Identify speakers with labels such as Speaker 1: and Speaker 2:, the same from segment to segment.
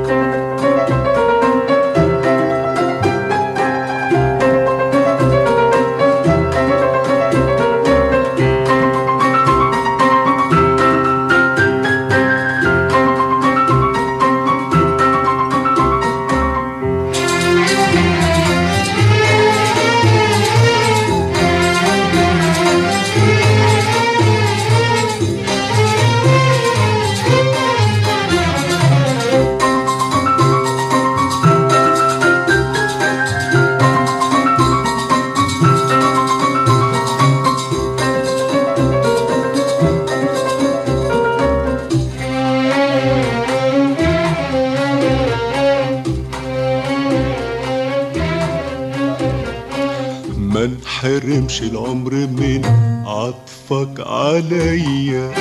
Speaker 1: ما انحرمش العمر من عطفك عليا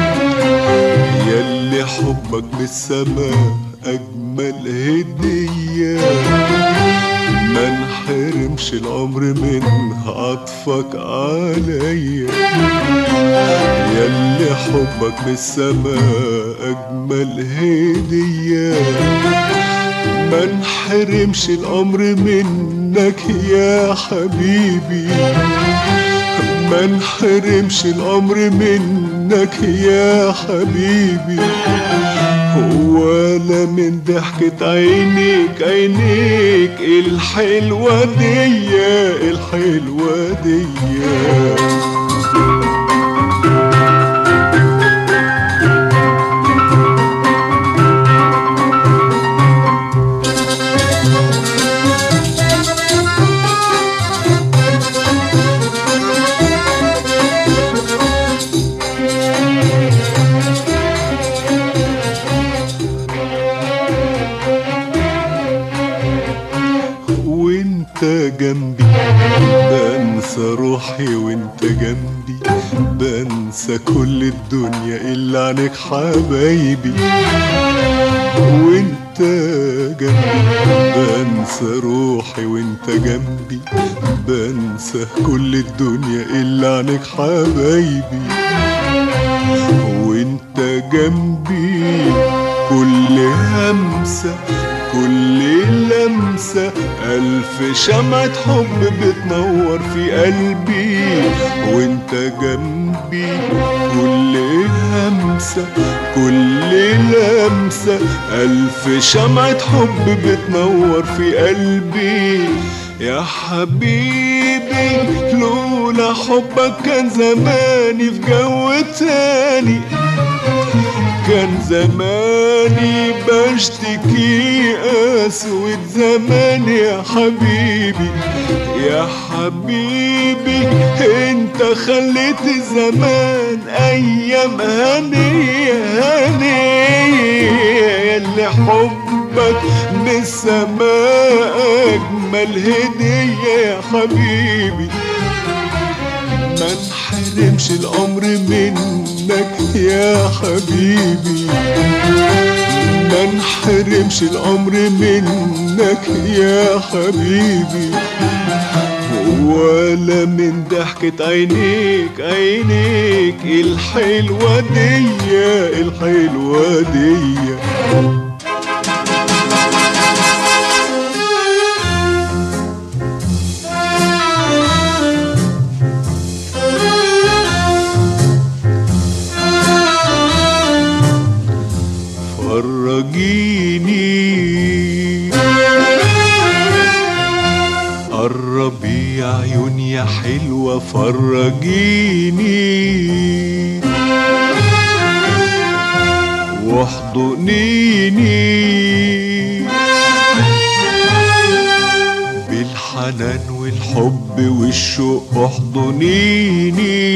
Speaker 1: ياللي حبك من السماء اجمل هديه ما انحرمش العمر من عطفك عليا ياللي حبك من السماء اجمل هديه ما انحرمش الامر منك يا حبيبي ما انحرمش الامر منك يا حبيبي ولا من ضحكة عينيك عينيك الحلوة دي الحلوة دي وانت جنبي بنسى روحي وانت جنبي بنسى كل الدنيا الا عنك حبايبي وانت جنبي بنسى روحي وانت جنبي بنسى كل الدنيا الا عنك حبايبي وانت جنبي كل همسة كل لمسة ألف شمعة حب بتنور في قلبي وانت جنبي كل همسة كل لمسة ألف شمعة حب بتنور في قلبي يا حبيبي لولا حبك كان زماني في جو تاني كان زماني بشتكي اسود زمان يا حبيبي يا حبيبي انت خليت الزمان ايام هنية هنية اللي حبك من السماء اجمل هدية يا حبيبي ما انحرمش الامر منك يا حبيبي ما انحرمش الامر منك يا حبيبي ولا من ضحكة عينيك عينيك الحلوة دي الحلوة دي فرجيني قربي يا عيون يا حلوة فرجيني واحضنيني بالحنان والحب والشوق احضنيني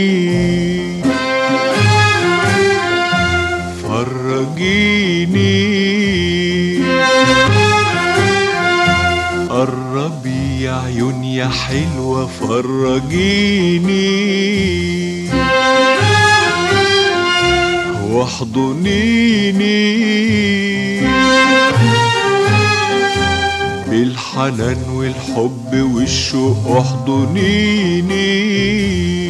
Speaker 1: فرجيني قربي يا عيون يا حلوة فرجيني واحضنيني بالحنان والحب والشوق احضنيني